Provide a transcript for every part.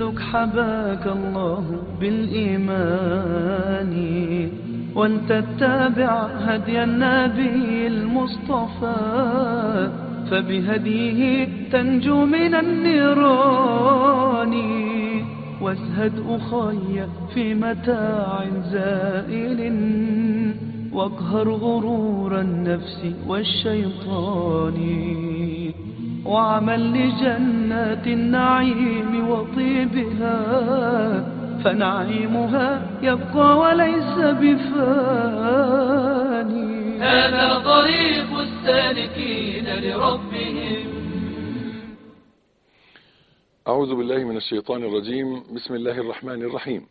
تسلك حباك الله بالإيمان وأن تتبع هدي النبي المصطفى فبهديه تنجو من النيران وازهد أخي في متاع زائل واقهر غرور النفس والشيطان وعمل لجنات النعيم وطيبها فنعيمها يبقى وليس بفاني هذا طريق السالكين لربهم أعوذ بالله من الشيطان الرجيم بسم الله الرحمن الرحيم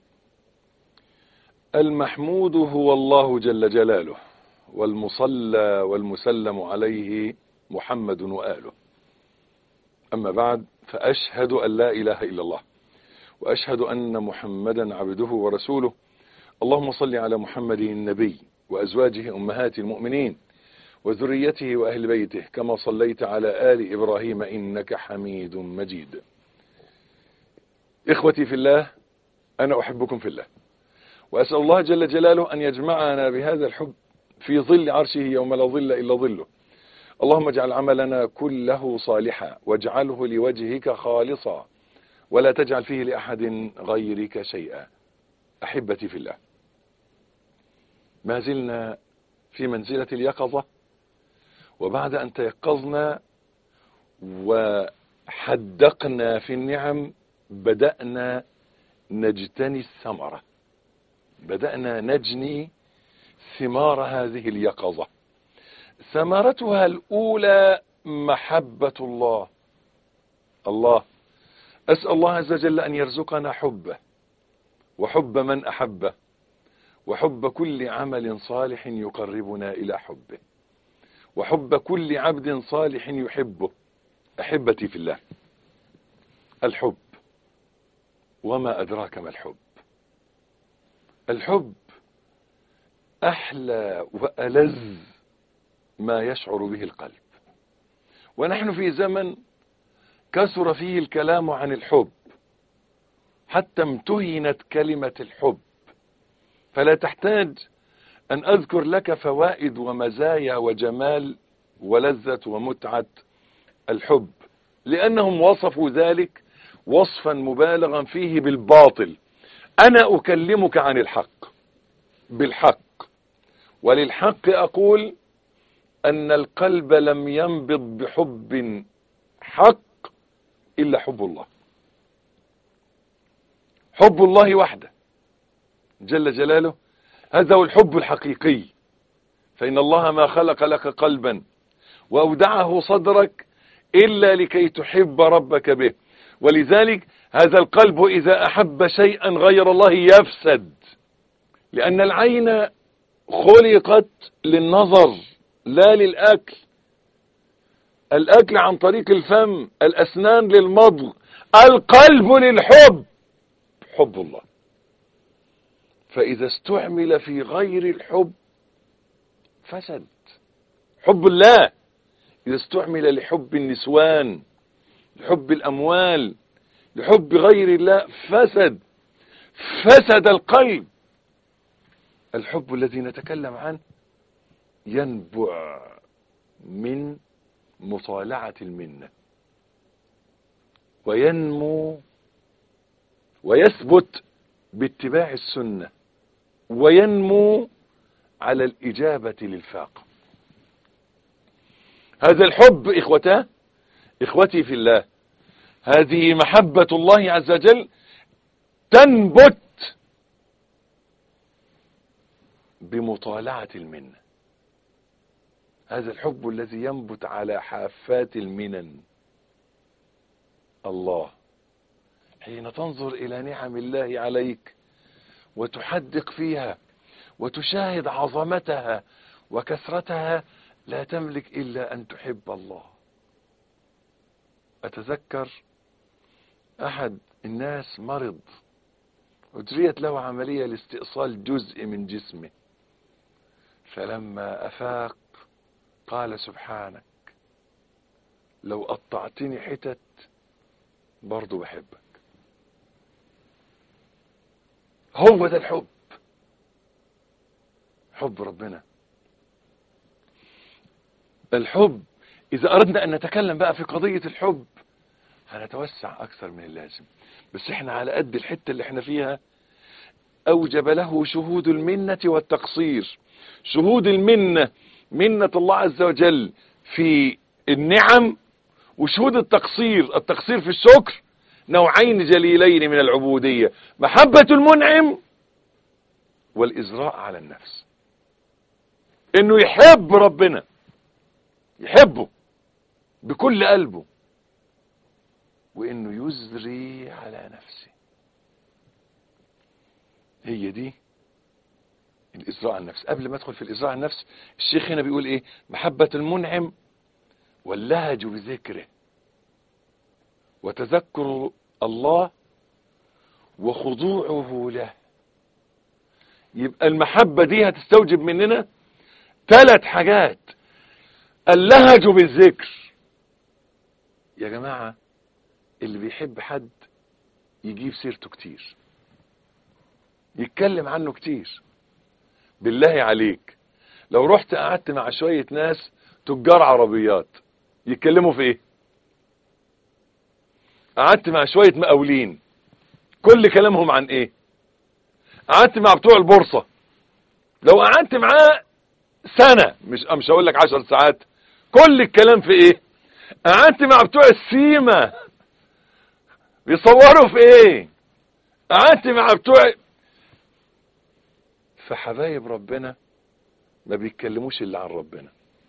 المحمود هو الله جل جلاله والمصلى والمسلم عليه محمد وآله أما بعد فأشهد أن لا إله إلا الله وأشهد أن محمدا عبده ورسوله اللهم صل على محمد النبي وأزواجه أمهات المؤمنين وذريته وأهل بيته كما صليت على آل إبراهيم إنك حميد مجيد إخوتي في الله أنا أحبكم في الله وأسأل الله جل جلاله أن يجمعنا بهذا الحب في ظل عرشه يوم لا ظل إلا ظله اللهم اجعل عملنا كله صالحا واجعله لوجهك خالصا ولا تجعل فيه لأحد غيرك شيئا أحبتي في الله ما زلنا في منزلة اليقظة وبعد أن تيقظنا وحدقنا في النعم بدأنا نجتني الثمرة بدأنا نجني ثمار هذه اليقظة ثمرتها الأولى محبة الله الله أسأل الله عز وجل أن يرزقنا حبه وحب من أحبه وحب كل عمل صالح يقربنا إلى حبه وحب كل عبد صالح يحبه أحبتي في الله الحب وما أدراك ما الحب الحب أحلى وألذ ما يشعر به القلب ونحن في زمن كثر فيه الكلام عن الحب حتى امتهنت كلمة الحب فلا تحتاج أن أذكر لك فوائد ومزايا وجمال ولذة ومتعة الحب لأنهم وصفوا ذلك وصفا مبالغا فيه بالباطل أنا أكلمك عن الحق بالحق وللحق أقول أن القلب لم ينبض بحب حق إلا حب الله حب الله وحده جل جلاله هذا هو الحب الحقيقي فإن الله ما خلق لك قلبا وأودعه صدرك إلا لكي تحب ربك به ولذلك هذا القلب إذا أحب شيئا غير الله يفسد لأن العين خلقت للنظر لا للأكل الأكل عن طريق الفم الأسنان للمضغ القلب للحب حب الله فإذا استعمل في غير الحب فسد حب الله إذا استعمل لحب النسوان لحب الأموال لحب غير الله فسد فسد القلب الحب الذي نتكلم عنه ينبع من مطالعة المنة وينمو ويثبت باتباع السنة وينمو على الإجابة للفاقة هذا الحب إخوته إخوتي في الله هذه محبة الله عز وجل تنبت بمطالعة المنة هذا الحب الذي ينبت على حافات المنن الله حين تنظر إلى نعم الله عليك وتحدق فيها وتشاهد عظمتها وكثرتها لا تملك إلا أن تحب الله أتذكر أحد الناس مرض أجريت له عملية لاستئصال جزء من جسمه فلما أفاق قال سبحانك لو قطعتني حتت برضو بحبك هو ده الحب حب ربنا الحب إذا أردنا أن نتكلم بقى في قضية الحب هنتوسع أكثر من اللازم بس احنا على قد الحتة اللي احنا فيها أوجب له شهود المنة والتقصير شهود المنة منة الله عز وجل في النعم وشهود التقصير التقصير في الشكر نوعين جليلين من العبودية محبة المنعم والإزراء على النفس انه يحب ربنا يحبه بكل قلبه وانه يزري على نفسه هي دي الإزراء على النفس قبل ما ادخل في الإزراء على النفس الشيخ هنا بيقول ايه محبة المنعم واللهج بذكره وتذكر الله وخضوعه له يبقى المحبة دي هتستوجب مننا ثلاث حاجات اللهج بالذكر يا جماعة اللي بيحب حد يجيب سيرته كتير يتكلم عنه كتير بالله عليك لو رحت قعدت مع شوية ناس تجار عربيات يتكلموا في ايه قعدت مع شوية مقاولين كل كلامهم عن ايه قعدت مع بتوع البورصة لو قعدت معاه سنة مش مش هقول لك عشر ساعات كل الكلام في ايه قعدت مع بتوع السيما بيصوروا في ايه قعدت مع بتوع فحبايب ربنا ما بيتكلموش الا عن ربنا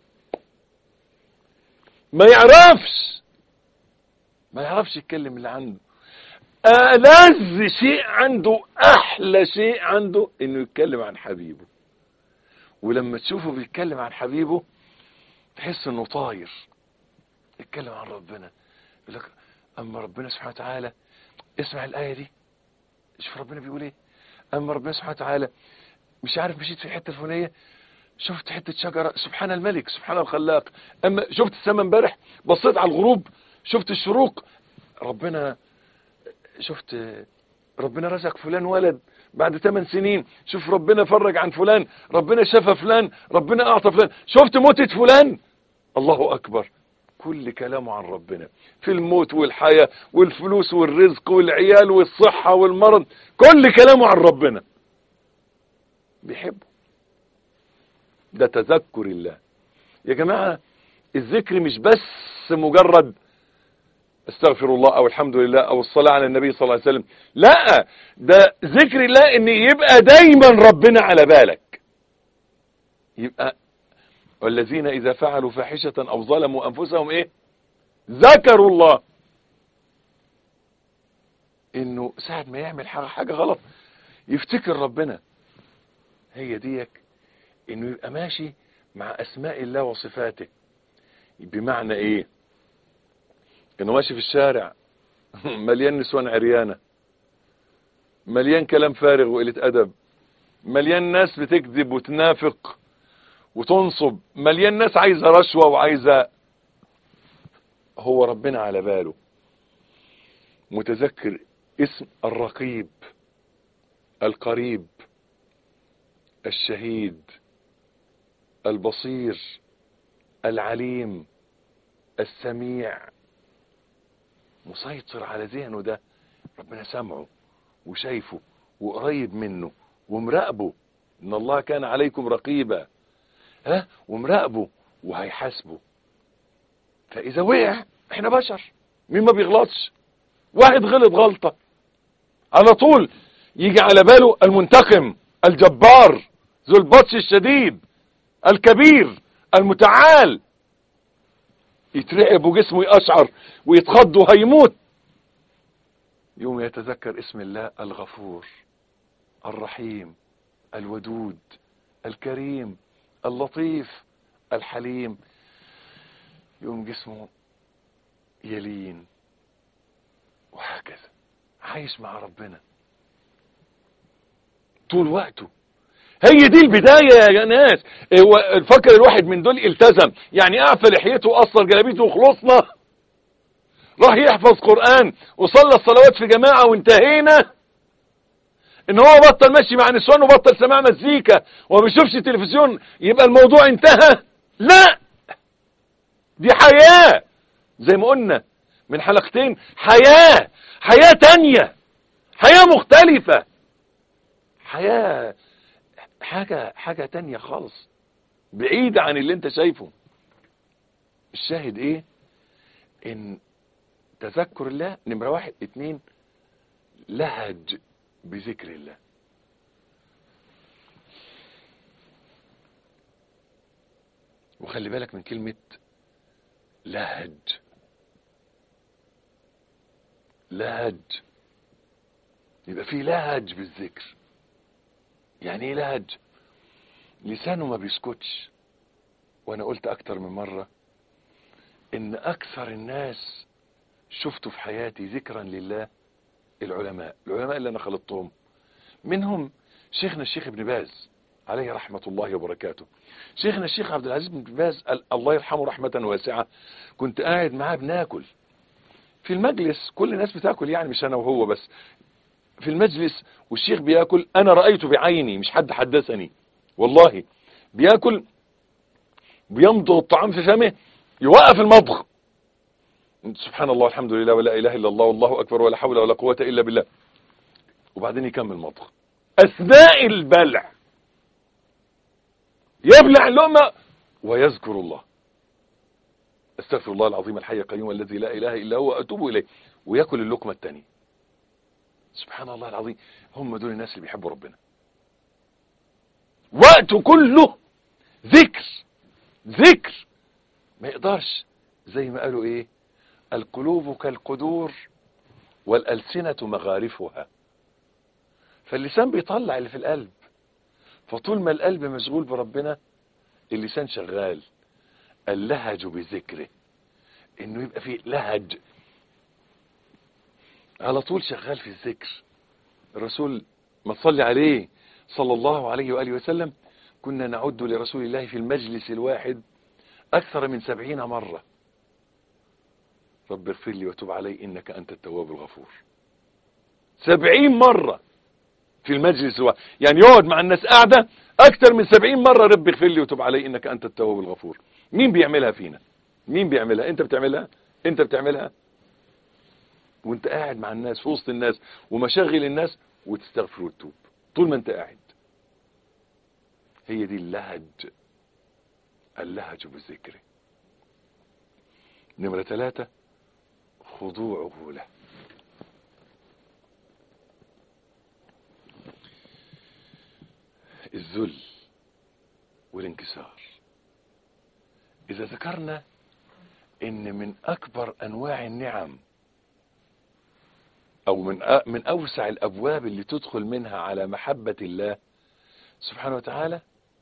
ما يعرفش ما يعرفش يتكلم اللي عنده ألذ شيء عنده أحلى شيء عنده إنه يتكلم عن حبيبه ولما تشوفه بيتكلم عن حبيبه تحس إنه طاير يتكلم عن ربنا يقول لك أما ربنا سبحانه وتعالى اسمع الآية دي شوف ربنا بيقول إيه أما ربنا سبحانه وتعالى مش عارف مشيت في الحتة الفلانية شفت حتة شجرة سبحان الملك سبحان الخلاق أما شفت السماء امبارح بصيت على الغروب شفت الشروق ربنا شفت ربنا رزق فلان ولد بعد 8 سنين شوف ربنا فرج عن فلان ربنا شفى فلان ربنا اعطى فلان شفت موتة فلان الله اكبر كل كلامه عن ربنا في الموت والحياة والفلوس والرزق والعيال والصحة والمرض كل كلامه عن ربنا بيحبه ده تذكر الله يا جماعة الذكر مش بس مجرد استغفر الله او الحمد لله او الصلاة على النبي صلى الله عليه وسلم لا ده ذكر الله ان يبقى دايما ربنا على بالك يبقى والذين اذا فعلوا فاحشة او ظلموا انفسهم ايه ذكروا الله انه ساعة ما يعمل حاجة, حاجة غلط يفتكر ربنا هي ديك انه يبقى ماشي مع اسماء الله وصفاته بمعنى ايه انه ماشي في الشارع مليان نسوان عريانة مليان كلام فارغ وقلة ادب مليان ناس بتكذب وتنافق وتنصب مليان ناس عايزة رشوة وعايزة هو ربنا على باله متذكر اسم الرقيب القريب الشهيد البصير العليم السميع مسيطر على ذهنه ده ربنا سامعه وشايفه وقريب منه ومراقبه ان الله كان عليكم رقيبا ها ومراقبه وهيحاسبه فاذا وقع احنا بشر مين ما بيغلطش واحد غلط غلطة على طول يجي على باله المنتقم الجبار ذو البطش الشديد الكبير المتعال يترعب وجسمه يقشعر ويتخض وهيموت يوم يتذكر اسم الله الغفور الرحيم الودود الكريم اللطيف الحليم يوم جسمه يلين وهكذا عايش مع ربنا طول وقته هي دي البداية يا ناس هو فكر الواحد من دول التزم يعني اعفى لحيته وقصر جلابيته وخلصنا راح يحفظ قرآن وصلى الصلوات في جماعة وانتهينا ان هو بطل ماشي مع نسوان وبطل سماع مزيكا وما بيشوفش تلفزيون يبقى الموضوع انتهى لا دي حياة زي ما قلنا من حلقتين حياة حياة تانية حياة مختلفة حياة حاجة حاجة تانية خالص بعيدة عن اللي انت شايفه الشاهد ايه ان تذكر الله نمرة واحد اتنين لهج بذكر الله وخلي بالك من كلمة لهج لهج يبقى في لهج بالذكر يعني ايه لهج لسانه ما بيسكتش وانا قلت اكتر من مرة ان اكثر الناس شفته في حياتي ذكرا لله العلماء العلماء اللي انا خلطتهم منهم شيخنا الشيخ ابن باز عليه رحمة الله وبركاته شيخنا الشيخ عبد العزيز بن باز ال- الله يرحمه رحمة واسعة كنت قاعد معاه بناكل في المجلس كل الناس بتاكل يعني مش انا وهو بس في المجلس والشيخ بياكل انا رأيته بعيني مش حد حدثني والله بياكل بيمضغ الطعام في فمه يوقف المضغ سبحان الله والحمد لله ولا اله الا الله والله اكبر ولا حول ولا قوة الا بالله وبعدين يكمل مضغ اثناء البلع يبلع اللقمة ويذكر الله استغفر الله العظيم الحي القيوم الذي لا اله الا هو اتوب اليه وياكل اللقمة الثانية سبحان الله العظيم هم دول الناس اللي بيحبوا ربنا وقته كله ذكر ذكر ما يقدرش زي ما قالوا ايه القلوب كالقدور والألسنة مغارفها فاللسان بيطلع اللي في القلب فطول ما القلب مشغول بربنا اللسان شغال اللهج بذكره انه يبقى فيه لهج على طول شغال في الذكر الرسول ما تصلي عليه صلى الله عليه وآله وسلم كنا نعد لرسول الله في المجلس الواحد أكثر من سبعين مرة رب اغفر لي وتب علي إنك أنت التواب الغفور سبعين مرة في المجلس الواحد يعني يقعد مع الناس قاعدة أكثر من سبعين مرة رب اغفر لي وتب علي إنك أنت التواب الغفور مين بيعملها فينا مين بيعملها أنت بتعملها أنت بتعملها وانت قاعد مع الناس في وسط الناس ومشاغل الناس وتستغفر وتتوب طول ما انت قاعد هي دي اللهج اللهج بالذكر نمرة ثلاثة خضوعه له الذل والانكسار إذا ذكرنا إن من أكبر أنواع النعم او من أ- من اوسع الابواب اللي تدخل منها على محبة الله سبحانه وتعالى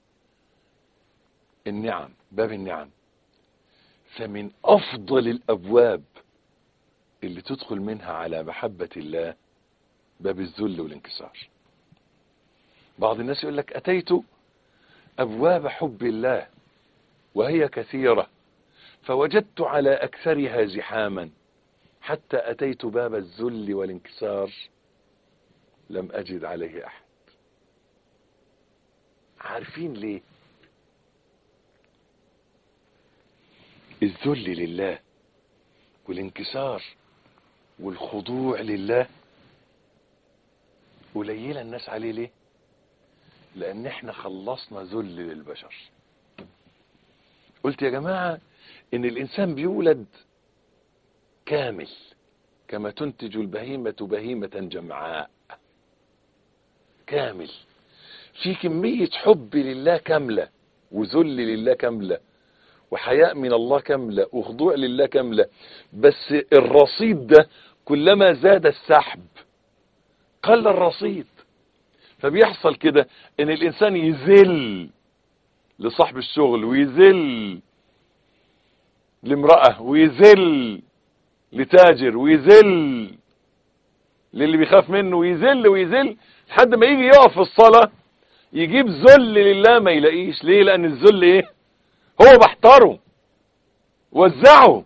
النعم باب النعم فمن افضل الابواب اللي تدخل منها على محبة الله باب الذل والانكسار بعض الناس يقول لك اتيت ابواب حب الله وهي كثيرة فوجدت على اكثرها زحاما حتى أتيت باب الذل والانكسار لم أجد عليه أحد عارفين ليه الذل لله والانكسار والخضوع لله قليلة الناس عليه ليه لأن احنا خلصنا ذل للبشر قلت يا جماعة ان الانسان بيولد كامل كما تنتج البهيمة بهيمة جمعاء كامل في كمية حب لله كاملة وذل لله كاملة وحياء من الله كاملة وخضوع لله كاملة بس الرصيد ده كلما زاد السحب قل الرصيد فبيحصل كده ان الانسان يذل لصاحب الشغل ويذل لامرأة ويذل لتاجر ويذل للي بيخاف منه ويذل ويذل لحد ما يجي يقف في الصلاة يجيب ذل لله ما يلاقيش ليه لان الذل ايه هو بحتره وزعه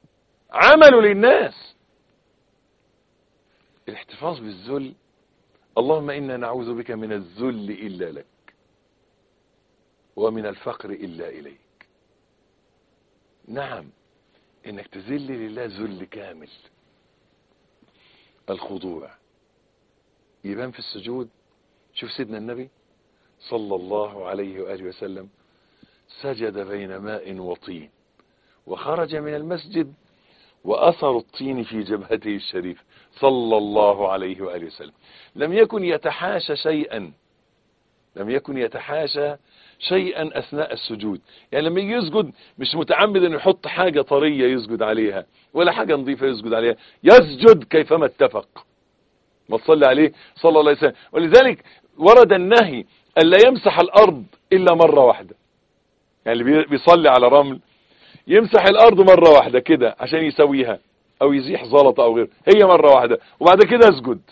عمله للناس الاحتفاظ بالذل اللهم إنا نعوذ بك من الذل إلا لك ومن الفقر إلا إليك نعم إنك تذل لله ذل كامل الخضوع يبان في السجود شوف سيدنا النبي صلى الله عليه وآله وسلم سجد بين ماء وطين وخرج من المسجد وأثر الطين في جبهته الشريفة صلى الله عليه وآله وسلم لم يكن يتحاشى شيئا لم يكن يتحاشى شيئا أثناء السجود يعني لما يجي يسجد مش متعمد أن يحط حاجة طرية يسجد عليها ولا حاجة نظيفة يسجد عليها يسجد كيفما اتفق ما تصلي عليه صلى الله عليه وسلم ولذلك ورد النهي ألا يمسح الأرض إلا مرة واحدة يعني اللي بيصلي على رمل يمسح الأرض مرة واحدة كده عشان يسويها أو يزيح زلطة أو غيره هي مرة واحدة وبعد كده اسجد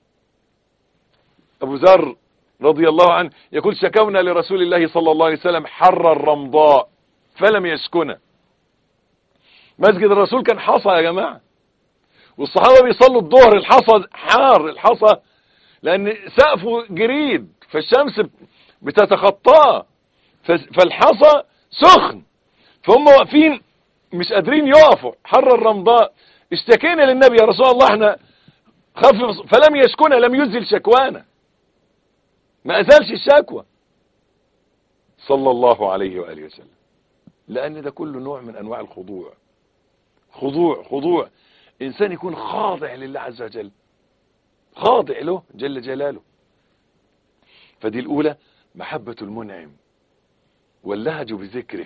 أبو ذر رضي الله عنه يقول شكونا لرسول الله صلى الله عليه وسلم حر الرمضاء فلم يسكنه مسجد الرسول كان حصى يا جماعة والصحابة بيصلوا الظهر الحصى حار الحصى لأن سقفه جريد فالشمس بتتخطاه فالحصى سخن فهم واقفين مش قادرين يقفوا حر الرمضاء اشتكينا للنبي يا رسول الله احنا خفف فلم يشكونا لم يزل شكوانا ما أزالش الشكوى صلى الله عليه وآله وسلم لأن ده كله نوع من أنواع الخضوع خضوع خضوع إنسان يكون خاضع لله عز وجل خاضع له جل جلاله فدي الأولى محبة المنعم واللهج بذكره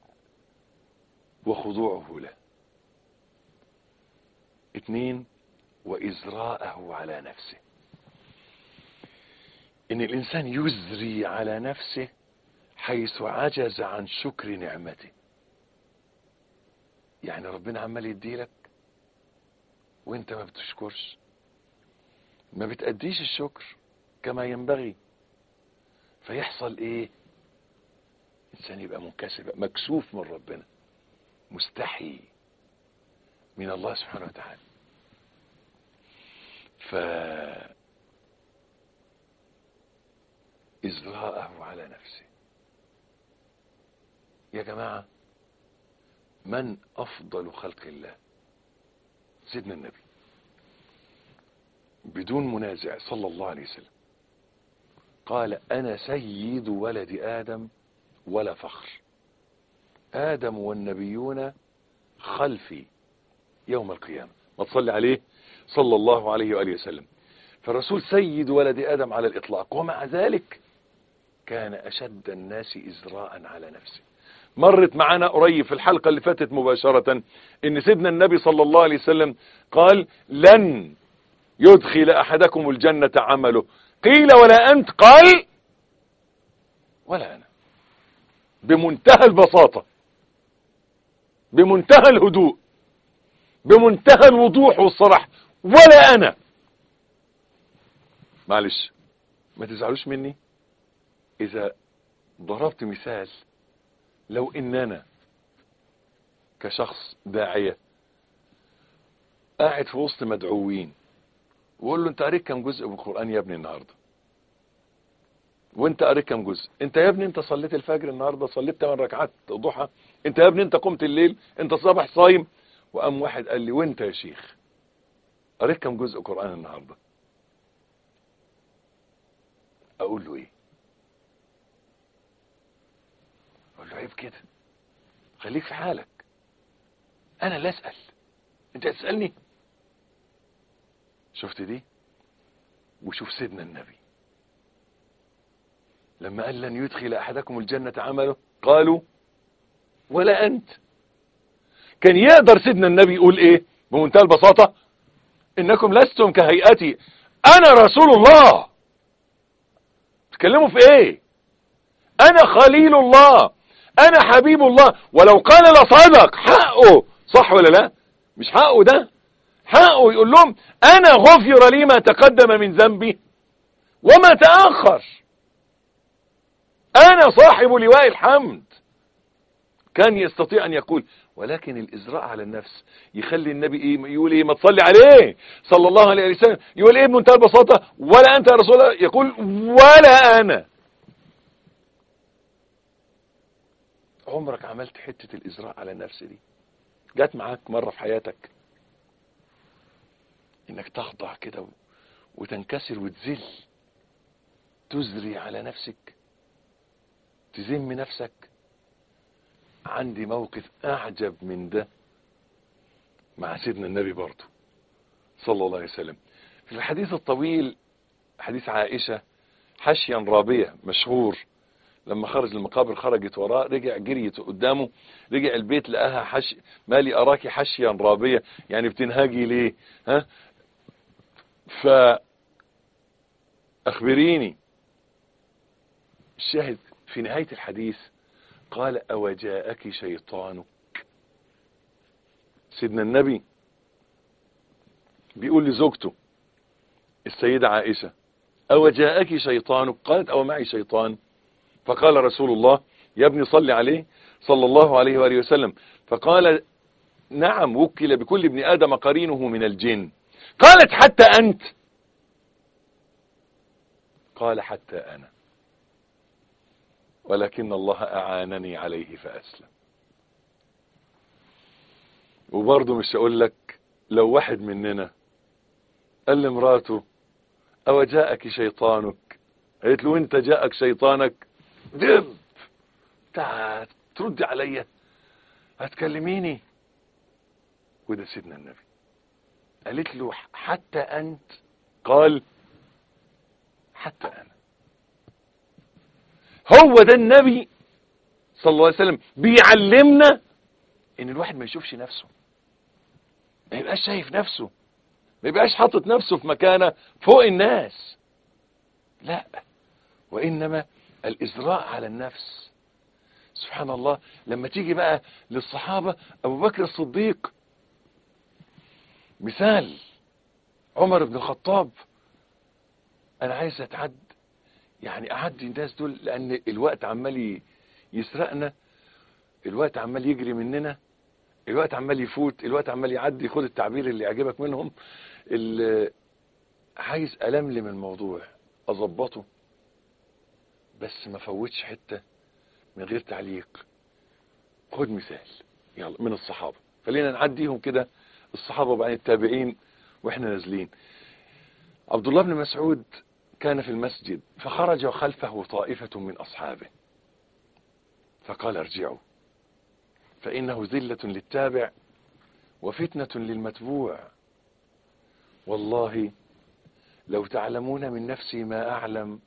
وخضوعه له اثنين وإزراءه على نفسه ان الانسان يزري على نفسه حيث عجز عن شكر نعمته يعني ربنا عمال يديلك وانت ما بتشكرش ما بتأديش الشكر كما ينبغي فيحصل ايه انسان يبقى منكسب مكسوف من ربنا مستحي من الله سبحانه وتعالى ف إزراءه على نفسه يا جماعة من أفضل خلق الله سيدنا النبي بدون منازع صلى الله عليه وسلم قال أنا سيد ولد آدم ولا فخر آدم والنبيون خلفي يوم القيامة ما تصلي عليه صلى الله عليه وآله وسلم فالرسول سيد ولد آدم على الإطلاق ومع ذلك كان أشد الناس إزراء على نفسه مرت معنا قريب في الحلقة اللي فاتت مباشرة ان سيدنا النبي صلى الله عليه وسلم قال لن يدخل أحدكم الجنة عمله قيل ولا أنت قال ولا أنا بمنتهى البساطة بمنتهى الهدوء بمنتهى الوضوح والصراحة ولا أنا معلش ما تزعلوش مني إذا ضربت مثال لو إننا كشخص داعية قاعد في وسط مدعوين وقول له انت قريت كم جزء من القرآن يا ابني النهاردة وانت قريت كم جزء انت يا ابني انت صليت الفجر النهاردة صليت 8 ركعات ضحى انت يا ابني انت قمت الليل انت صباح صايم وقام واحد قال لي وانت يا شيخ قريت كم جزء قرآن النهاردة اقول له ايه اقول له عيب كده خليك في حالك انا اللي اسال انت هتسالني شفت دي وشوف سيدنا النبي لما قال لن يدخل احدكم الجنة عمله قالوا ولا انت كان يقدر سيدنا النبي يقول ايه بمنتهى البساطة انكم لستم كهيئتي انا رسول الله تكلموا في ايه انا خليل الله انا حبيب الله ولو قال لصدق حقه صح ولا لا مش حقه ده حقه يقول لهم انا غفر لي ما تقدم من ذنبي وما تأخر انا صاحب لواء الحمد كان يستطيع ان يقول ولكن الإزراء على النفس يخلي النبي إيه يقول إيه ما تصلي عليه صلى الله عليه وسلم يقول إيه بمنتهى البساطة ولا أنت يا رسول الله يقول ولا أنا عمرك عملت حتة الإزراء على النفس دي جات معاك مرة في حياتك إنك تخضع كده وتنكسر وتذل تزري على نفسك تذم نفسك عندي موقف أعجب من ده مع سيدنا النبي برضه صلى الله عليه وسلم في الحديث الطويل حديث عائشة حشيا رابية مشهور لما خرج المقابر خرجت وراه رجع جريت قدامه رجع البيت لقاها حش مالي أراك حشيا رابية يعني بتنهاجي ليه ها ف أخبريني الشاهد في نهاية الحديث قال أوجاءك شيطانك سيدنا النبي بيقول لزوجته السيدة عائشة أوجاءك شيطانك قالت أو معي شيطان فقال رسول الله يا ابني صل عليه صلى الله عليه وآله وسلم فقال نعم وكل بكل ابن آدم قرينه من الجن قالت حتى أنت قال حتى أنا ولكن الله أعانني عليه فأسلم وبرضه مش هقول لك لو واحد مننا قال لمراته أو جاءك شيطانك قالت له انت جاءك شيطانك دب تعال تردي عليا هتكلميني وده سيدنا النبي قالت له حتى أنت قال حتى أنا هو ده النبي صلى الله عليه وسلم بيعلمنا ان الواحد ما يشوفش نفسه ما يبقاش شايف نفسه ما يبقاش حاطط نفسه في مكانه فوق الناس لا وانما الازراء على النفس سبحان الله لما تيجي بقى للصحابة ابو بكر الصديق مثال عمر بن الخطاب انا عايز اتعد يعني اعدي الناس دول لان الوقت عمال يسرقنا الوقت عمال يجري مننا الوقت عمال يفوت الوقت عمال يعدي خد التعبير اللي يعجبك منهم اللي عايز ألملم الموضوع أظبطه بس ما فوتش حتة من غير تعليق خد مثال يلا من الصحابة خلينا نعديهم كده الصحابة وبعدين التابعين واحنا نازلين عبد الله بن مسعود كان في المسجد فخرج خلفه طائفة من أصحابه فقال ارجعوا فإنه ذلة للتابع وفتنة للمتبوع والله لو تعلمون من نفسي ما أعلم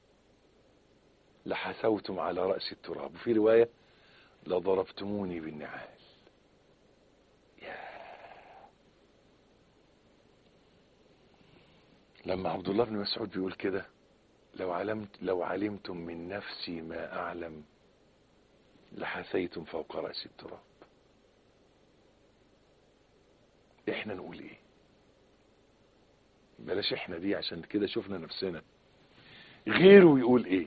لحثوتم على رأس التراب وفي رواية لضربتموني بالنعال لما عبد الله بن مسعود بيقول كده لو علمت لو علمتم من نفسي ما أعلم لحثيتم فوق رأس التراب احنا نقول ايه بلاش احنا دي عشان كده شفنا نفسنا غيره يقول ايه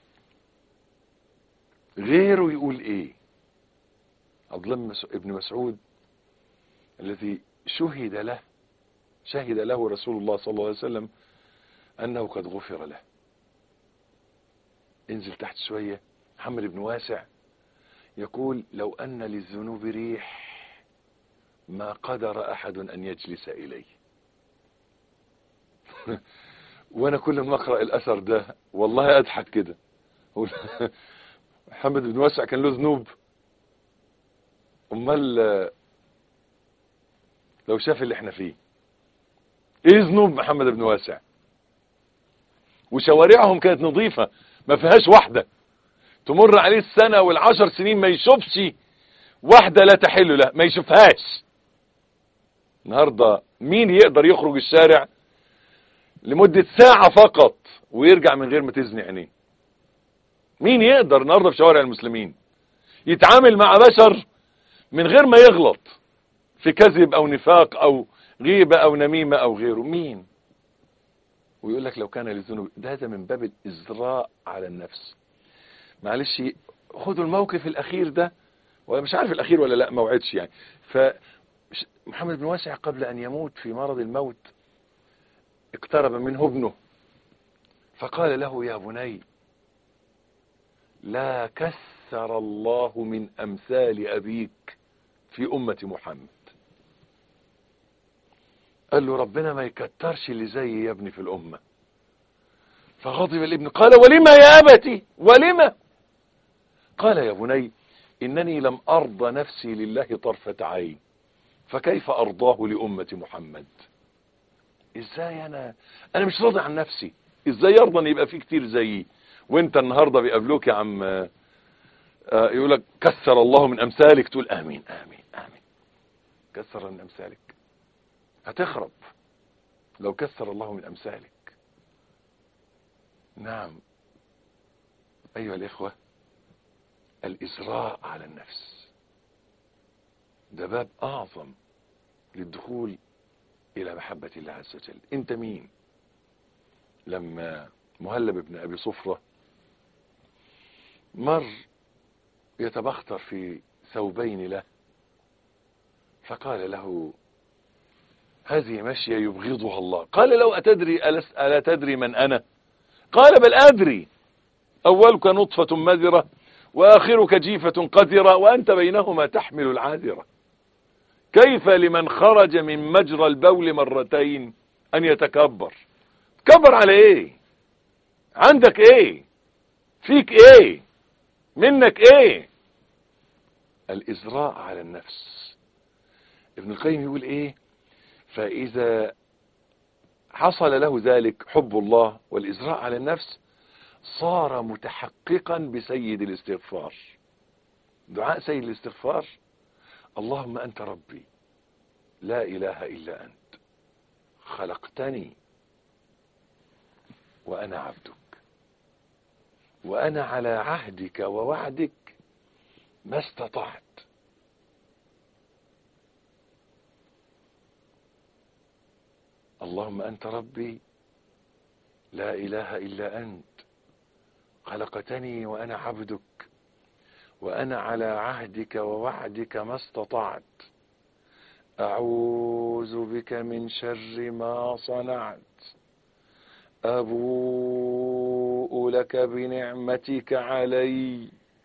غيره يقول ايه عبد الله بن مسعود الذي شهد له شهد له رسول الله صلى الله عليه وسلم انه قد غفر له انزل تحت شوية محمد بن واسع يقول لو ان للذنوب ريح ما قدر احد ان يجلس اليه وانا كل ما اقرا الاثر ده والله اضحك كده محمد بن واسع كان له ذنوب امال لو شاف اللي احنا فيه ايه ذنوب محمد بن واسع وشوارعهم كانت نظيفة ما فيهاش واحدة تمر عليه السنة والعشر سنين ما يشوفش واحدة لا تحل له ما يشوفهاش النهاردة مين يقدر يخرج الشارع لمدة ساعة فقط ويرجع من غير ما تزني عينيه مين يقدر النهاردة في شوارع المسلمين يتعامل مع بشر من غير ما يغلط في كذب او نفاق او غيبة او نميمة او غيره مين ويقول لك لو كان للذنوب ده هذا من باب الازراء على النفس معلش خدوا الموقف الاخير ده ولا مش عارف الاخير ولا لا ما وعدش يعني ف محمد بن واسع قبل ان يموت في مرض الموت اقترب منه ابنه فقال له يا بني لا كثر الله من امثال ابيك في امه محمد قال له ربنا ما يكترش اللي زي يا ابني في الامه فغضب الابن قال ولما يا ابتي ولما قال يا بني انني لم ارضى نفسي لله طرفه عين فكيف ارضاه لامه محمد ازاي انا انا مش راضي عن نفسي ازاي يرضى ان يبقى في كتير زيي وانت النهارده بيقابلوك يا عم آه، يقول لك كثر الله من امثالك تقول امين امين امين كثر من امثالك هتخرب لو كثر الله من امثالك نعم ايها الاخوه الازراء على النفس ده باب اعظم للدخول الى محبه الله عز وجل انت مين لما مهلب بن ابي صفره مر يتبختر في ثوبين له فقال له هذه مشية يبغضها الله قال لو أتدري ألس ألا تدري من أنا قال بل أدري أولك نطفة مذرة وآخرك جيفة قذرة وأنت بينهما تحمل العاذرة كيف لمن خرج من مجرى البول مرتين أن يتكبر كبر على إيه عندك إيه فيك إيه منك إيه الإزراء على النفس ابن القيم يقول إيه فإذا حصل له ذلك حب الله والإزراء على النفس صار متحققا بسيد الاستغفار دعاء سيد الاستغفار اللهم أنت ربي لا إله إلا أنت خلقتني وأنا عبدك وأنا على عهدك ووعدك ما استطعت اللهم أنت ربي لا إله إلا أنت خلقتني وأنا عبدك وأنا على عهدك ووعدك ما استطعت أعوذ بك من شر ما صنعت أبوء لك بنعمتك علي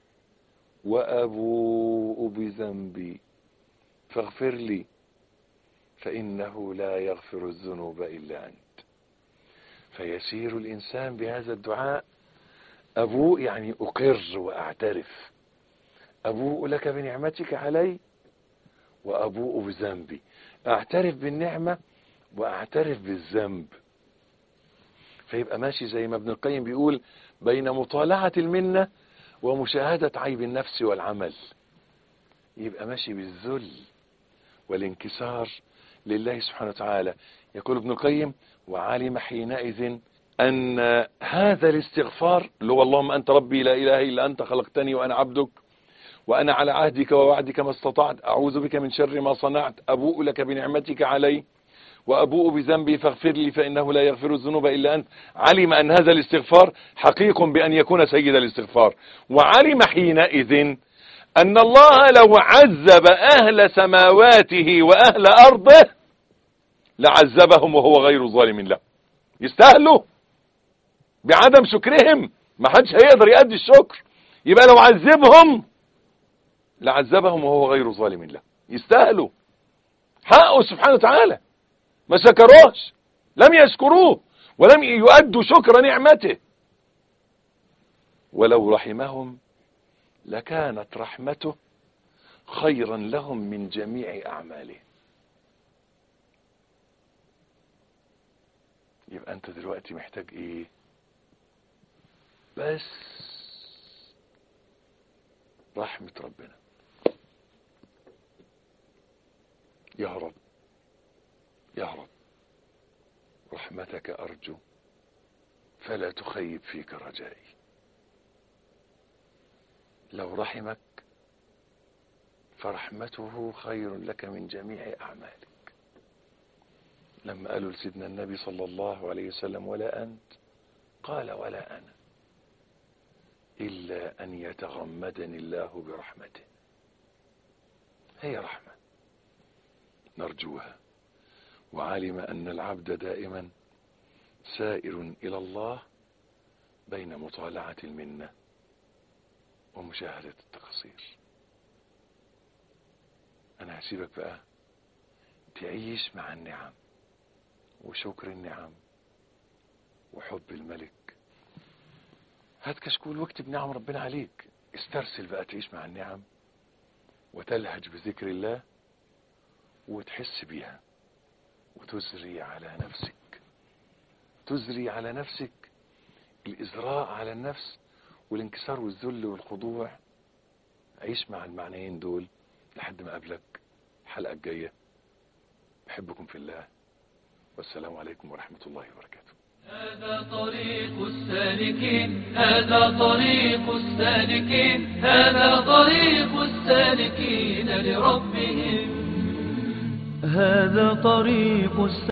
وأبوء بذنبي فاغفر لي فإنه لا يغفر الذنوب إلا أنت فيسير الإنسان بهذا الدعاء أبوء يعني أقر وأعترف أبوء لك بنعمتك علي وأبوء بذنبي أعترف بالنعمة وأعترف بالذنب فيبقى ماشي زي ما ابن القيم بيقول بين مطالعة المنة ومشاهدة عيب النفس والعمل يبقى ماشي بالذل والانكسار لله سبحانه وتعالى يقول ابن القيم وعلم حينئذ أن هذا الاستغفار اللي هو اللهم أنت ربي لا إله إلا أنت خلقتني وأنا عبدك وأنا على عهدك ووعدك ما استطعت أعوذ بك من شر ما صنعت أبوء لك بنعمتك علي وأبوء بذنبي فاغفر لي فإنه لا يغفر الذنوب إلا أنت علم أن هذا الاستغفار حقيق بأن يكون سيد الاستغفار وعلم حينئذ أن الله لو عذب أهل سماواته وأهل أرضه لعذبهم وهو غير ظالم له يستاهلوا بعدم شكرهم ما حدش هيقدر يأدي الشكر يبقى لو عذبهم لعذبهم وهو غير ظالم له يستاهلوا حقه سبحانه وتعالى ما شكروش لم يشكروه ولم يؤدوا شكر نعمته ولو رحمهم لكانت رحمته خيرا لهم من جميع أعمالهم يبقى أنت دلوقتي محتاج إيه بس رحمة ربنا يا رب يا رب رحمتك أرجو فلا تخيب فيك رجائي لو رحمك فرحمته خير لك من جميع أعمالك لما قالوا لسيدنا النبي صلى الله عليه وسلم ولا أنت قال ولا أنا إلا أن يتغمدني الله برحمته هي رحمة نرجوها وعلم أن العبد دائما سائر إلى الله بين مطالعة المنة ومشاهدة التقصير أنا هسيبك بقى تعيش مع النعم وشكر النعم وحب الملك هات كشكول واكتب نعم ربنا عليك استرسل بقى تعيش مع النعم وتلهج بذكر الله وتحس بيها وتزري على نفسك تزري على نفسك الإزراء على النفس والانكسار والذل والخضوع عيش مع المعنيين دول لحد ما أقابلك الحلقة الجاية بحبكم في الله والسلام عليكم ورحمة الله وبركاته هذا طريق السالكين هذا طريق السالكين هذا طريق السالكين لربهم هذا طريق الس